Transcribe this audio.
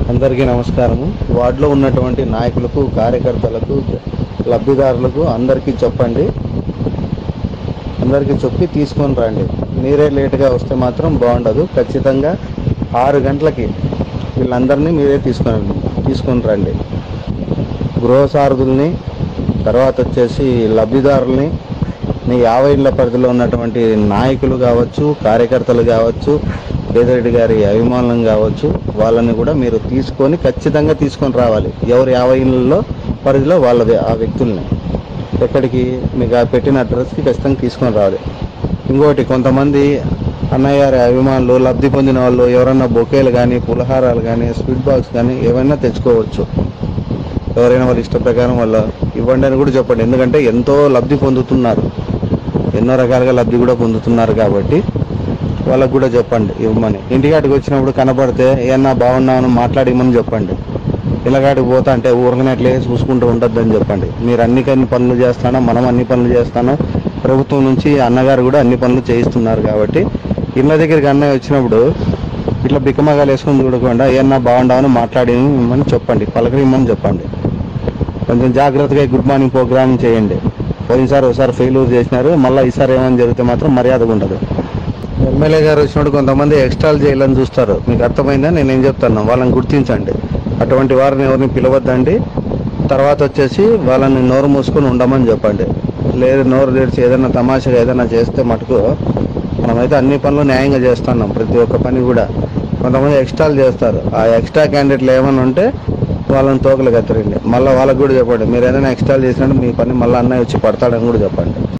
అందరికీ నమస్కారము వార్డులో ఉన్నటువంటి నాయకులకు కార్యకర్తలకు లబ్ధిదారులకు అందరికీ చెప్పండి అందరికీ చెప్పి తీసుకొని రండి మీరే లేటుగా వస్తే మాత్రం బాగుండదు ఖచ్చితంగా ఆరు గంటలకి వీళ్ళందరినీ మీరే తీసుకొని తీసుకొని రండి గృహసారథుల్ని తర్వాత వచ్చేసి లబ్ధిదారుల్ని మీ యాభై ఇళ్ళ పరిధిలో ఉన్నటువంటి నాయకులు కావచ్చు కార్యకర్తలు కావచ్చు పేదరెడ్డి గారి అభిమానులం కావచ్చు వాళ్ళని కూడా మీరు తీసుకొని ఖచ్చితంగా తీసుకొని రావాలి ఎవరు యాభై ఇళ్ళలో పరిధిలో వాళ్ళది ఆ వ్యక్తుల్ని ఎక్కడికి మీకు ఆ పెట్టిన అడ్రస్కి ఖచ్చితంగా తీసుకొని రావాలి ఇంకోటి కొంతమంది అన్నయ్య గారి అభిమానులు లబ్ధి పొందిన వాళ్ళు ఎవరైనా బొకేలు కానీ పులహారాలు కానీ స్వీట్ బాక్స్ కానీ ఏమైనా తెచ్చుకోవచ్చు ఎవరైనా వాళ్ళ ఇష్ట ప్రకారం వాళ్ళ ఇవ్వండి అని కూడా చెప్పండి ఎందుకంటే ఎంతో లబ్ధి పొందుతున్నారు ఎన్నో రకాలుగా లబ్ధి కూడా పొందుతున్నారు కాబట్టి వాళ్ళకు కూడా చెప్పండి ఇవ్వమని ఇంటికాడికి వచ్చినప్పుడు కనపడితే ఏమన్నా బాగున్నామని మాట్లాడిమని చెప్పండి ఇలాగాడికి పోతా అంటే ఊరకనే అట్లే చూసుకుంటూ ఉండొద్దని చెప్పండి మీరు అన్ని కన్ని పనులు చేస్తానో మనం అన్ని పనులు చేస్తానో ప్రభుత్వం నుంచి అన్నగారు కూడా అన్ని పనులు చేయిస్తున్నారు కాబట్టి ఇళ్ళ దగ్గరికి అన్నయ్య వచ్చినప్పుడు ఇట్లా బిక్కమగాలు వేసుకొని చూడకుండా ఏమన్నా బాగుండామని మాట్లాడి ఇమ్మని చెప్పండి పలకరిమ్మని చెప్పండి కొంచెం జాగ్రత్తగా గుడ్ మార్నింగ్ ప్రోగ్రామ్ చేయండి పోయినసారి ఒకసారి ఫెయిల్యూర్ చేసినారు మళ్ళీ ఈసారి ఏమైనా జరిగితే మాత్రం మర్యాదగా ఉండదు ఎమ్మెల్యే గారు వచ్చినప్పుడు కొంతమంది ఎక్స్ట్రాలు చేయాలని చూస్తారు మీకు అర్థమైందా నేను ఏం చెప్తాను వాళ్ళని గుర్తించండి అటువంటి వారిని ఎవరిని పిలవద్దండి తర్వాత వచ్చేసి వాళ్ళని నోరు మూసుకొని ఉండమని చెప్పండి లేదు నోరు తెరిచి ఏదైనా తమాషగా ఏదైనా చేస్తే మటుకు మనమైతే అన్ని పనులు న్యాయంగా చేస్తున్నాం ప్రతి ఒక్క పని కూడా కొంతమంది ఎక్స్ట్రాలు చేస్తారు ఆ ఎక్స్ట్రా క్యాండిడేట్లు ఏమైనా ఉంటే వాళ్ళని తోకలు కత్తిరండి మళ్ళీ వాళ్ళకి కూడా చెప్పండి మీరు ఏదైనా ఎక్స్ట్రాలు చేసినట్టు మీ పని మళ్ళీ అన్నయ్య వచ్చి పడతాడని కూడా చెప్పండి